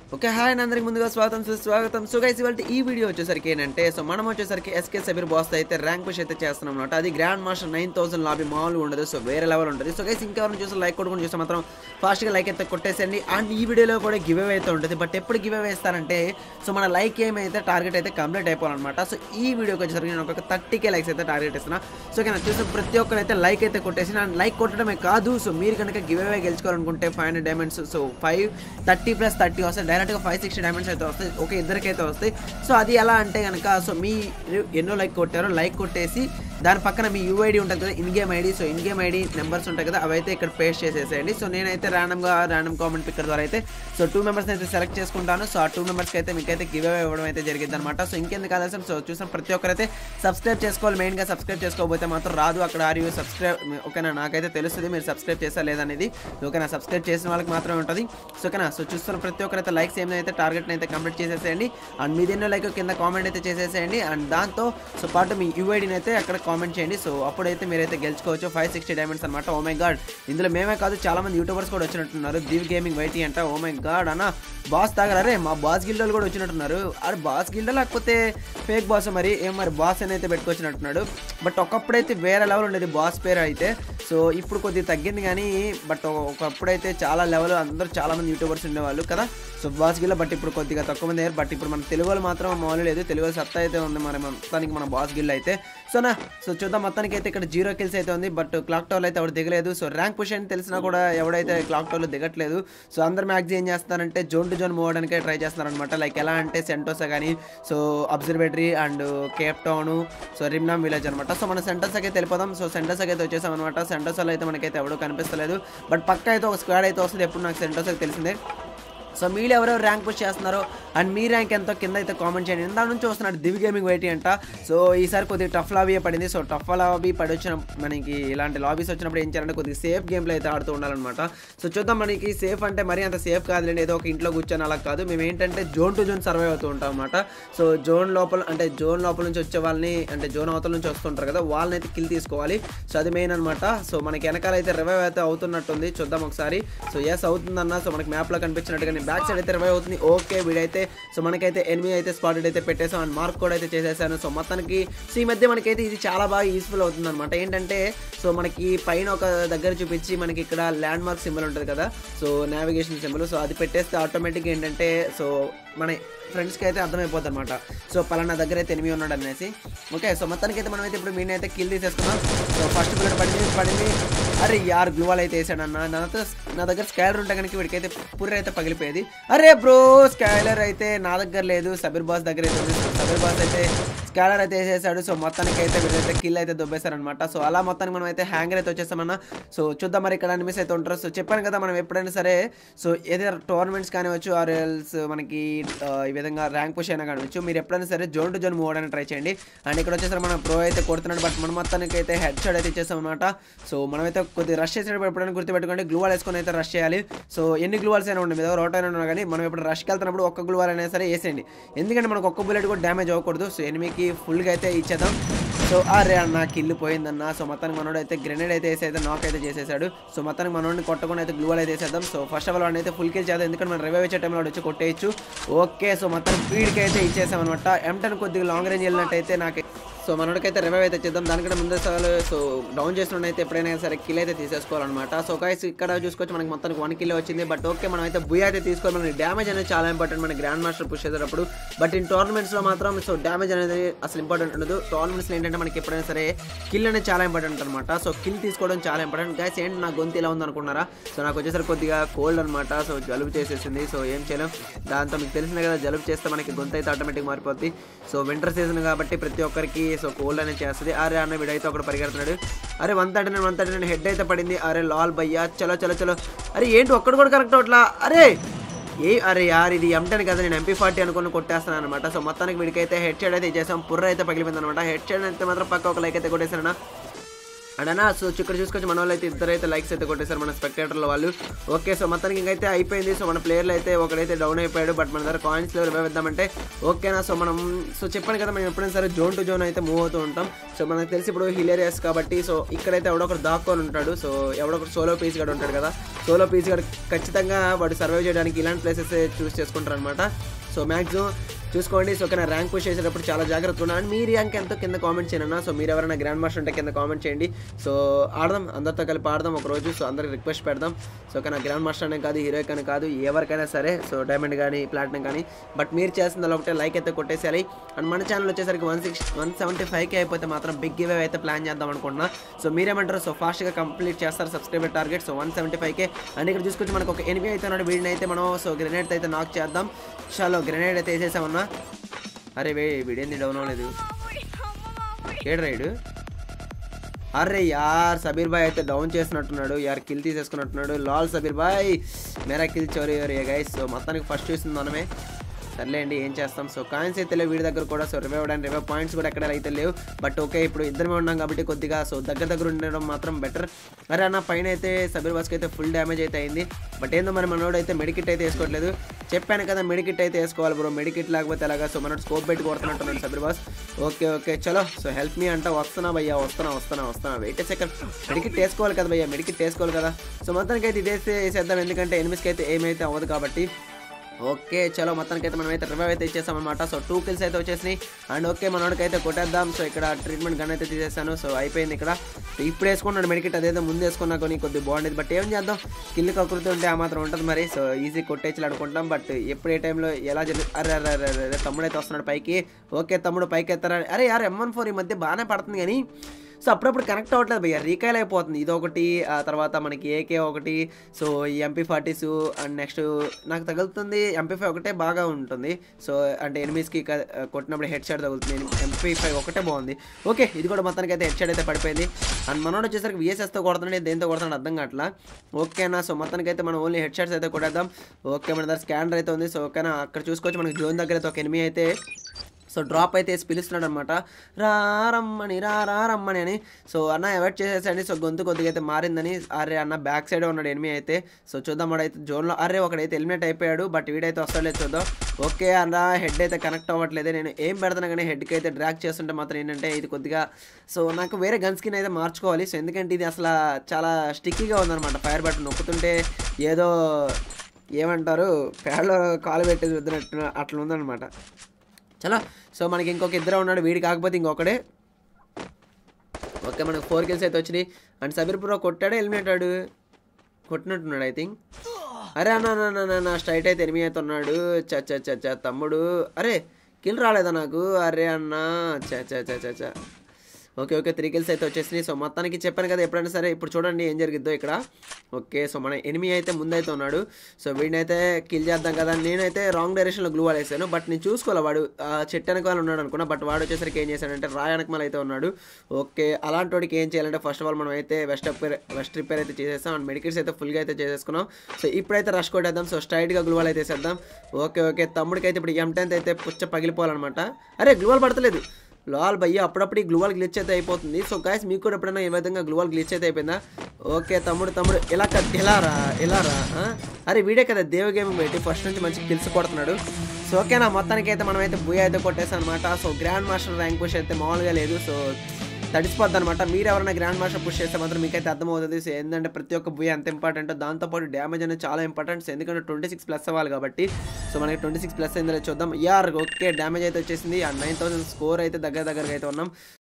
Okay hi and అందరికి ముందుగా స్వాగతం సుస్వాగతం సో గైస్ ఇవాళ ఈ వీడియో వచ్చేసరికి ఏంటంటే సో మనం వచ్చేసరికి ఎస్కే సబీర్ బాస్ అయితే ర్యాంక్ పుష్ అయితే చేస్తున్నాం అనమాట అది grand master nine thousand lobby మామూలుగా ఉండదు సో వేరే లెవెల్ ఉంటుంది సో గైస్ ఇంకా ఎవరైనా చూస్తే లైక్ కొట్టుకుని చూస్తే మాత్రం ఫాస్ట్గా లైక్ అయితే కొట్టేసేయండి అండ్ ఈ వీడియోలో కూడా గివ్ అవే అయితే ఉంటుంది బట్ ఎప్పుడు గివ్ అవే ఇస్తారంటే సో మన లైక్ ఏమైతే టార్గెట్ అయితే కంప్లీట్ అయిపోవాలన్నమాట సో ఈ వీడియోకి వచ్చేసరికి నేను ఒక థర్టీ కే లైక్స్ అయితే టార్గెట్ ఇస్తున్నా సో ఓకే చూసిన ప్రతి ఒక్కరు అయితే లైక్ అయితే కొట్టేసి అండ్ లైక్ కొట్టడమే కాదు సో మీరు కనుక గివ్ అవే గెలుచుకోవాలనుకుంటే five hundred diamonds so five thirty plus thirty వస్తాయి డైరెక్ట్గా ఫైవ్ సిక్స్టీ డైమండ్స్ అయితే వస్తాయి ఓకే ఇద్దరికైతే వస్తాయి సో అది ఎలా అంటే కనుక సో మీ ఎన్నో లైక్ కొట్టారో లైక్ కొట్టేసి దాని పక్కన మీ యూఐడి ఉంటుంది కదా in game ID so in game ID numbers ఉంటాయి కదా అవైతే ఇక్కడ పేస్ట్ చేసేసేయండి సో నేనైతే ర్యాండమ్గా ర్యాండమ్ కామెంట్ పిక్కర్ ద్వారా అయితే సో టూ మెంబర్స్ అయితే సెలెక్ట్ చేసుకుంటాను సో ఆ టూ మెంబర్స్కి అయితే మీకైతే గివ్ అవే ఇవ్వడం అయితే జరిగింది అనమాట సో ఇంకెందుకు ఆలస్యం సో చూసిన ప్రతి ఒక్కరైతే సబ్స్క్రైబ్ చేసుకోవాలి మెయిన్గా సబ్స్క్రైబ్ చేసుకోకపోతే మాత్రం రాదు అక్కడ ఆర్ యూ సబ్స్క్రైబ్ ఓకేనా నాకైతే తెలుస్తుంది మీరు సబ్స్క్రైబ్ చేస్తా లేదనేది ఓకేనా సబ్స్క్రైబ్ చేసిన వాళ్ళకి మాత్రమే ఉంటుంది సో ఓకేనా సో చూస్తున్న ప్రతి ఒక్కరైతే లైక్స్ ఏమైతే టార్గెట్ని అయితే కంప్లీట్ చేసేసేయండి అండ్ మీది ఎన్నో లైక్ కింద కామెంట్ అయితే చేసేసేయండి అండ్ దాంతో సో పాటు మీ యూఐడిని అయితే అక్కడ కామెంట్ చేయండి సో అప్పుడైతే మీరైతే గెలుచుకోవచ్చు ఫైవ్ సిక్స్టీ డైమండ్స్ అనమాట ఓ మై గాడ్ ఇందులో మేమే కాదు చాలా మంది యూట్యూబర్స్ కూడా వచ్చినట్టున్నారు దివ్ గేమింగ్ వైటీ అంట ఓ మై గాడ్ అన్న బాస్ తాగరా మా బాస్ గిల్డలు కూడా వచ్చినట్టున్నారు అరే బాస్ గిల్డ లేకపోతే ఫేక్ బాస్ మరి ఏం మరి బాస్ అని అయితే పెట్టుకొచ్చినట్టున్నాడు బట్ ఒకప్పుడైతే వేరే లెవెల్ ఉండేది బాస్ పేరు అయితే సో ఇప్పుడు కొద్దిగా తగ్గింది కానీ బట్ ఒకప్పుడైతే చాలా లెవెల్ అందరూ చాలా మంది యూట్యూబర్స్ ఉండేవాళ్ళు కదా సో బాస్ గిల్ల బట్ ఇప్పుడు కొద్దిగా తక్కువ మంది అయ్యారు బట్ ఇప్పుడు మన తెలుగు వాళ్ళు మాత్రం మామూలు లేదు తెలుగు వాళ్ళు సత్తా అయితే ఉంది మరి మొత్తానికి మన బాస్ గిల్ అయితే సో నా సో చూద్దాం మొత్తానికి అయితే ఇక్కడ జీరో కిల్స్ అయితే ఉంది బట్ క్లాక్ టవర్ అయితే ఎవరు దిగలేదు సో ర్యాంక్ పుష్ అని తెలిసినా కూడా ఎవడైతే క్లాక్ టవర్లో దిగట్లేదు సో అందరు మ్యాక్స్ ఏం చేస్తారంటే జోన్ టు జోన్ మూవ్ అవడానికే ట్రై చేస్తున్నారనమాట లైక్ ఎలా అంటే సెంటోసా కానీ so observatory and Cape Town so Rimnam village అనమాట సో మన సెంటర్స్కి అయితే వెళ్ళిపోదాం సో సెంటర్స్కి అయితే వచ్చేసాం అనమాట సెంటర్స్లో అయితే మనకైతే ఎవడో కనిపిస్తలేదు బట్ పక్క అయితే ఒక స్క్వాడ్ అయితే వస్తుంది ఎప్పుడు నాకు సెంటర్స్కి తెలిసిందే సో మీరు ఎవరెవరు ర్యాంక్ పుష్ చేస్తున్నారో అండ్ మీ ర్యాంక్ ఎంతో కింద అయితే కామెంట్ చేయండి ఇందా నుంచి వస్తున్నాడు దివి గేమింగ్ వైటీ అంట సో ఈసారి కొద్దిగా టఫ్ లాబీ పడింది సో టఫ్ లాబీ పడి వచ్చిన మనకి ఇలాంటి లాబీస్ వచ్చినప్పుడు ఏం చేయాలంటే కొద్దిగా సేఫ్ గేమ్లో అయితే ఆడుతూ ఉండాలన్నమాట సో చూద్దాం మనకి సేఫ్ అంటే మరీ అంత సేఫ్ కాదులేండి ఏదో ఒక ఇంట్లో కూర్చొని అలా కాదు మేము ఏంటంటే జోన్ టు జోన్ సర్వైవ్ అవుతూ ఉంటాం అనమాట సో జోన్ లోపల అంటే జోన్ లోపల నుంచి వచ్చే వాళ్ళని అంటే జోన్ అవతల నుంచి వస్తుంటారు కదా వాళ్ళని అయితే కిల్ తీసుకోవాలి సో అది మెయిన్ అనమాట సో మనకి వెనకాల అయితే రివైవ్ అయితే అవుతున్నట్టుంది చూద్దాం ఒకసారి సో ఎస్ అవుతుందన్న సో మనకి మ్యాప్లో కనిపించినట్టుగా బ్యాక్ సైడ్ అయితే రివైవ్ అవుతుంది ఓకే వీడైతే సో మనకైతే ఎనిమిది అయితే స్పాటెడ్ అయితే పెట్టేసాం అండ్ మార్క్ కూడా అయితే చేసేసాను సో మొత్తానికి సో ఈ మధ్య మనకైతే ఇది చాలా బాగా యూస్ఫుల్ అవుతుంది అనమాట ఏంటంటే సో మనకి పైన ఒక దగ్గర చూపించి మనకి ఇక్కడ ల్యాండ్ మార్క్ సింబల్ ఉంటుంది కదా సో నావిగేషన్ సింబల్ సో అది పెట్టేస్తే ఆటోమేటిక్గా ఏంటంటే సో మన ఫ్రెండ్స్కి అయితే అర్థమైపోద్ది అనమాట సో పలానా దగ్గర అయితే ఎనిమిది ఉన్నాడు అనేసి ఓకే సో మొత్తానికి అయితే మనమైతే ఇప్పుడు మీన్ అయితే కిల్ తీసేసుకున్నాం సో ఫస్ట్ బుల్లెట్ పడింది పడింది అరే యార్ గ్లూవాల్ అయితే వేసాడన్న నాతో నా దగ్గర స్కాలర్ ఉంటే కనుక వీడికైతే పుర్ర అయితే పగిలిపోయేది అరే బ్రో స్కాలర్ అయితే నా దగ్గర లేదు సబీర్ బాస్ దగ్గర అయితే ఉంది సో సబీర్ బాస్ అయితే స్కాలర్ అయితే వేసేసాడు సో మొత్తానికి అయితే వీళ్ళైతే కిల్ అయితే దొబ్బేశారనమాట సో అలా మొత్తానికి మనం అయితే హ్యాంగర్ అయితే వచ్చేస్తామన్న సో చూద్దాం మరి ఇక్కడ అనిమిస్ అయితే ఉంటారు సో చెప్పాను కదా మనం ఎప్పుడైనా సరే సో ఏదైనా టోర్నమెంట్స్ కానివచ్చు ఆర్ ఎల్స్ మనకి ఆ, ఈ విధంగా ర్యాంక్ పుష్ అయినా కానివచ్చు మీరు ఎప్పుడైనా సరే జోన్ టు జోన్ మూవ్ అవడానికి ట్రై చేయండి అండ్ ఇక్కడ వచ్చేసరికి మనం ప్రో అయితే కొడుతున్నాడు బట్ మన మొత్తానికి అయితే హెడ్ షాట్ అయితే ఇచ్చేస్తాం అనమాట సో మనమైతే కొద్దిగా రష్ చేసేటప్పుడు ఎప్పుడైనా గుర్తుపెట్టుకోండి గ్లూవాల్ వేసుకొని అయితే రష్ చేయాలి సో ఎన్ని గ్లూవాల్స్ అయినా ఉండే మీద రోట్ అయినా ఉన్నా కానీ మనం ఇప్పుడు రష్కి వెళ్తున్నప్పుడు ఒక్క గ్లూవాల్ అయినా సరే వేసేయండి ఎందుకంటే మనకు ఒక్క బుల్లెట్ కూడా డ్యామేజ్ అవ్వకూడదు సో ఎనిమికి ఫుల్గా అయితే ఇచ్చేద్దాం సో అరే అన్న కిల్లు పోయిందన్న సో మొత్తానికి మనోడు అయితే గ్రెనేడ్ అయితే వేసి అయితే నాక్ అయితే చేసేసాడు సో మొత్తానికి మనోడిని కొట్టకుండా అయితే గ్లూవల్ అయితే వేసేద్దాం సో ఫస్ట్ ఆఫ్ ఆల్ వాడిని అయితే ఫుల్ కిల్ చేద్దాం ఎందుకంటే మనం రివైవ్ వచ్చే టైంలో వాడు వచ్చి కొట్టేయచ్చు ఓకే సో మొత్తం స్పీడ్కి అయితే ఇచ్చేసాం అనమాట ఎంటన్ కొద్దిగా లాంగ్ రేంజ్ వెళ్ళినట్టయితే నాకు సో మనోడికైతే రివైవ్ అయితే చేద్దాం దానికంటే ముందు సార్లు సో డౌన్ చేసిన అయితే ఎప్పుడైనా సరే కిల్ అయితే తీసేసుకోవాలన్నమాట సో గైస్ ఇక్కడ చూసుకోవచ్చు మనకి మొత్తానికి వన్ కిల్ వచ్చింది బట్ ఓకే మనం అయితే బుయ్ అయితే తీసుకోవాలి మనకి డ్యామేజ్ అనేది చాలా ఇంపార్టెంట్ మన గ్రాండ్ మాస్టర్ పుష్ చేసేటప్పుడు బట్ ఇన్ టోర్నమెంట్స్లో మాత్రం సో డ్యామేజ్ అనేది అసలు ఇంపార్టెంట్ ఉండదు టోర్నమెంట్స్లో ఏంటంటే మనకి ఎప్పుడైనా సరే కిల్ అనేది చాలా ఇంపార్టెంట్ అనమాట సో కిల్ తీసుకోవడం చాలా ఇంపార్టెంట్ గైస్ ఏంటి నా గొంతు ఇలా ఉందనుకున్నారా సో నాకు వచ్చేసరికి కొద్దిగా కోల్డ్ అనమాట సో జలుబు చేసేసింది సో ఏం చేయలేం దాంతో మీకు తెలిసిందే కదా జలుబు చేస్తే మనకి గొంతు అయితే ఆటోమేటిక్ మారిపోద్ది సో వింటర్ సీజన్ కాబట్టి ప్రతి ఒక్కరికి సో కోల్డ్ అనేది చేస్తుంది అరే అన్న వీడైతే ఒకటి పరిగెడుతున్నాడు అరే one thirty nine one thirty nine head అయితే పడింది అరే లాల్ భయ్యా చలో చలో చలో అరే ఏంటి ఒక్కడు కూడా కరెక్ట్ అవట్లా అరే ఏ అరే యార్ ఇది ఎంటెన్ కదా నేను ఎంపీ ఫార్టీ అనుకుని కొట్టేస్తాను అనమాట సో మొత్తానికి వీడికైతే హెడ్ షాట్ అయితే ఇచ్చేసాం పుర్ర అయితే పగిలిపోయింది అనమాట హెడ్ షాట్ అయితే మాత్రం పక్క ఒక లైక్ అయితే కొట్టేసాను అడనా సో ఇక్కడ చూసుకొచ్చి మన వాళ్ళు అయితే ఇద్దరు అయితే లైక్స్ అయితే కొట్టేశారు మన స్పెక్టేటర్ల వాళ్ళు ఓకే సో మొత్తానికి ఇంకైతే అయిపోయింది సో మన ప్లేయర్లు అయితే ఒకడైతే డౌన్ అయిపోయాడు బట్ మన దగ్గర కాయిన్స్ లెవెల్ ఇవ్వద్దామంటే ఓకేనా సో మనం సో చెప్పాను కదా మనం ఎప్పుడైనా సరే జోన్ టు జోన్ అయితే మూవ్ అవుతూ ఉంటాం సో మనకు తెలిసి ఇప్పుడు హిలేరియస్ కాబట్టి సో ఇక్కడైతే ఎవడొకరు దాక్కొని ఉంటాడు సో ఎవడొకరు సోలో పీస్ గడు ఉంటాడు కదా సోలో పీస్ గడు ఖచ్చితంగా వాడు సర్వైవ్ చేయడానికి ఇలాంటి ప్లేసెస్ చూస్ చేసుకుంటారు అనమాట సో మ్యాక్సిమం చూసుకోండి సో కానీ ర్యాంక్ పుష్ చేసేటప్పుడు చాలా జాగ్రత్తగా ఉండాలి మీ ర్యాంక్ ఎంతో కింద కామెంట్ చేయండి సో మీరు ఎవరైనా గ్రాండ్ మాస్టర్ ఉంటే కింద కామెంట్ చేయండి సో ఆడదాం అందరితో కలిపి ఆడదాం ఒక రోజు సో అందరికి రిక్వెస్ట్ పెడదాం సో కానీ గ్రాండ్ మాస్టర్ అనే కాదు హీరోయిక్ అని కాదు ఎవరికైనా సరే సో డైమండ్ కానీ ప్లాటినం కానీ బట్ మీరు చేసిన ఒకటే లైక్ అయితే కొట్టేసేయాలి అండ్ మన ఛానల్ వచ్చేసరికి వన్ సిక్స్ వన్ సెవెంటీ ఫైవ్కి అయిపోతే మాత్రం బిగ్ గివ్ అయితే ప్లాన్ చేద్దాం అనుకుంటున్నా సో మీరేమంటారు సో ఫాస్ట్గా కంప్లీట్ చేస్తారు subscriber target so one seventy ఫైవ్కే అండ్ ఇక్కడ చూసుకుంటే మనకు ఒక ఎనిమిది అయితే ఉన్నాడు వీడిని అయితే మనం సో గ్రెనేడ్ అయితే నాక్ చేద్దాం చలో గ్రెనేడ్ అయితే వేసేసామన్నా అరే వే వీడేంది డౌన్ అవ్వలేదు ఏడు రైడు అరే యార్ సబీర్ బాయ్ అయితే డౌన్ చేసినట్టున్నాడు యార్ కిల్ తీసేసుకున్నట్టున్నాడు లాల్ సబీర్ బాయ్ మేరా కిల్ చోరీ గైస్ సో మొత్తానికి ఫస్ట్ చూసింది మనమే సర్లేండి ఏం చేస్తాం సో కాయిన్స్ అయితే లేవు వీడి దగ్గర కూడా సో రివైవ్ అవడానికి రివైవ్ పాయింట్స్ కూడా ఎక్కడ అయితే లేవు బట్ ఓకే ఇప్పుడు ఇద్దరమే ఉన్నాం కాబట్టి కొద్దిగా సో దగ్గర దగ్గర ఉండడం మాత్రం బెటర్ అరే అన్న పైన అయితే సబీర్ బాస్కి అయితే ఫుల్ డ్యామేజ్ అయితే అయింది బట్ ఏందో మరి మనోడు అయితే మెడికిట్ అయితే వేసుకోవట్లేదు చెప్పాను కదా మెడికిట్ అయితే వేసుకోవాలి బ్రో మెడికిట్ లేకపోతే ఎలాగా సో మనోడు స్కోప్ పెట్టి కొడుతున్నట్టున్నాడు సబీర్ బాస్ ఓకే ఓకే చలో సో హెల్ప్ మీ అంట వస్తున్నా భయ్యా వస్తున్నా వస్తున్నా వస్తున్నా వెయిట్ సెకండ్ మెడికిట్ వేసుకోవాలి కదా భయ్యా మెడికిట్ వేసుకోవాలి కదా సో మొత్తానికి అయితే ఇదేస్తే వేసేద్దాం ఎందుకంటే ఎనిమిదికి అయితే ఏమైతే అవ్వదు కాబట్టి ఓకే చలో మొత్తానికి అయితే మనం అయితే రివైవ్ అయితే ఇచ్చేసాం అనమాట సో టూ కిల్స్ అయితే వచ్చేసినాయి అండ్ ఓకే మనోడికి అయితే కొట్టేద్దాం సో ఇక్కడ ట్రీట్మెంట్ గన్ అయితే తీసేసాను సో అయిపోయింది ఇక్కడ సో ఇప్పుడు వేసుకున్నాడు మెడికెట్ అదేదో ముందు వేసుకున్నా కొన్ని కొద్దిగా బాగుండేది బట్ ఏం చేద్దాం కిల్లు కకృతి ఉంటే ఆ మాత్రం ఉంటుంది మరి సో ఈజీ కొట్టేసి అనుకుంటాం బట్ ఎప్పుడు ఏ టైంలో ఎలా జరుగు అరే అరే అరే అరే అరే తమ్ముడు అయితే వస్తున్నాడు పైకి ఓకే తమ్ముడు పైకి ఎత్తారా అరే యార్ ఎం వన్ ఫోర్ ఈ మధ్య బాగానే పడుతుంది కానీ సో అప్పుడప్పుడు కనెక్ట్ అవ్వట్లేదు భయ్య రీకాయల్ అయిపోతుంది ఇదొకటి ఆ తర్వాత మనకి ఏకే ఒకటి సో ఈ ఎంపీ ఫార్టీస్ అండ్ నెక్స్ట్ నాకు తగులుతుంది ఎంపీ ఫైవ్ ఒకటే బాగా ఉంటుంది సో అంటే ఎనిమిస్కి కొట్టినప్పుడు హెడ్ షాట్ తగులుతుంది ఎంపీ ఫైవ్ ఒకటే బాగుంది ఓకే ఇది కూడా మొత్తానికి అయితే హెడ్ షాట్ అయితే పడిపోయింది అండ్ మనోడు వచ్చేసరికి విఎస్ఎస్తో కొడుతున్నాడు దేంతో కొడుతున్నాడు అర్థం కావట్లా ఓకేనా సో మొత్తానికి అయితే మనం ఓన్లీ హెడ్ షాట్స్ అయితే కొట్టేద్దాం ఓకే మన దగ్గర స్కానర్ అయితే ఉంది సో ఓకేనా అక్కడ చూసుకోవచ్చు మనకి జోన్ దగ్గర అయితే ఒక ఎనిమిది అయితే సో డ్రాప్ అయితే వేసి పిలుస్తున్నాడు అనమాట రా రమ్మని రా రా రమ్మని అని సో అన్న అవాయిడ్ చేసేసండి సో గొంతు కొద్దిగా అయితే మారిందని అరే అన్న బ్యాక్ సైడ్ ఉన్నాడు ఎనిమి అయితే సో చూద్దాం వాడైతే జోన్లో అరే ఒకడైతే ఎలిమినేట్ అయిపోయాడు బట్ వీడైతే వస్తాడలేదు చూద్దాం ఓకే అన్న హెడ్ అయితే కనెక్ట్ అవ్వట్లేదు నేను ఏం పెడతాను కానీ హెడ్కి అయితే డ్రాక్ చేస్తుంటే మాత్రం ఏంటంటే ఇది కొద్దిగా సో నాకు వేరే గన్ స్కిన్ అయితే మార్చుకోవాలి సో ఎందుకంటే ఇది అసలు చాలా స్టిక్కీగా ఉందన్నమాట ఫైర్ బటన్ నొక్కుతుంటే ఏదో ఏమంటారు ప్యాడ్లో కాలు పెట్టి వద్దినట్టు అట్లా ఉందన్నమాట చలో సో మనకి ఇంకొక ఇద్దరు ఉన్నాడు వీడి కాకపోతే ఇంకొకడే ఓకే మనకు ఫోర్ కిల్స్ అయితే వచ్చినాయి అండ్ సబీర్ ప్రో కొట్టాడు ఎలిమినేటాడు కొట్టినట్టున్నాడు ఐ థింక్ అరే అన్న అన్న అన్న నా స్ట్రైట్ అయితే ఎనిమిది అయితే ఉన్నాడు చ చ చ చ తమ్ముడు అరే కిల్ రాలేదా నాకు అరే అన్న చ చ చ చ చ ఓకే ఓకే త్రీ కిల్స్ అయితే వచ్చేసినాయి సో మొత్తానికి చెప్పాను కదా ఎప్పుడైనా సరే ఇప్పుడు చూడండి ఏం జరిగిద్దో ఇక్కడ ఓకే సో మన ఎనిమి అయితే ముందైతే ఉన్నాడు సో వీడినైతే కిల్ చేద్దాం కదా నేనైతే రాంగ్ డైరెక్షన్లో గ్లూ వాడేసాను బట్ నేను చూసుకోవాలి వాడు ఆ చెట్టు వెనకాల ఉన్నాడు అనుకున్నా బట్ వాడు వచ్చేసరికి ఏం చేశాడంటే రాయ వెనకమాల అయితే ఉన్నాడు ఓకే అలాంటి వాడికి ఏం చేయాలంటే ఫస్ట్ ఆఫ్ ఆల్ మనం అయితే వెస్ట్ రిపేర్ వెస్ట్ రిపేర్ అయితే చేసేస్తాం అండ్ మెడికిట్స్ అయితే ఫుల్గా అయితే చేసేసుకున్నాం సో ఇప్పుడైతే రష్ కొట్టేద్దాం సో స్ట్రైట్గా గ్లూవాల్ అయితే వేసేద్దాం ఓకే ఓకే తమ్ముడికి అయితే ఇప్పుడు ఎం టెన్త్ అయితే పుచ్చ పగిలిపోవాలన్నమాట అరే గ్లూవాల్ పడతలేదు లాల్ భయ్య అప్పుడప్పుడు ఈ గ్లూవాల్ గ్లిచ్ అయితే అయిపోతుంది సో గాయస్ మీకు కూడా ఎప్పుడైనా ఈ విధంగా గ్లూవాల్ గ్లిచ్ అయితే అయిపోయిందా ఓకే తమ్ముడు తమ్ముడు ఇలా కట్ ఇలా రా ఇలా రా ఆ? అరే వీడే కదా దేవ గేమింగ్ పెట్టి ఫస్ట్ నుంచి మంచి కిల్స్ కొడుతున్నాడు సో ఓకేనా మొత్తానికి అయితే మనం అయితే బుయ్ అయితే కొట్టేసాం అనమాట so grand master rank push అయితే మామూలుగా లేదు సో తడిసిపోద్ది అనమాట మీరు ఎవరైనా గ్రాండ్ మాస్టర్ పుష్ చేస్తే మాత్రం మీకైతే అర్థమవుతుంది సో ఏంటంటే ప్రతి ఒక్క బుయ్ ఎంత ఇంపార్టెంట్ దాంతోపాటు డ్యామేజ్ అనేది చాలా ఇంపార్టెంట్ సో ఎందుకంటే ట్వంటీ సిక్స్ ప్లస్ అవ్వాలి కాబట్టి సో మనకి ట్వంటీ సిక్స్ ప్లస్ అయిందో చూద్దాం యార్ ఓకే డ్యామేజ్ అయితే వచ్చేసింది ఆ నైన్ థౌసండ్ స్కోర్ అయితే దగ్గర దగ్గరగా అయితే ఉన్నాం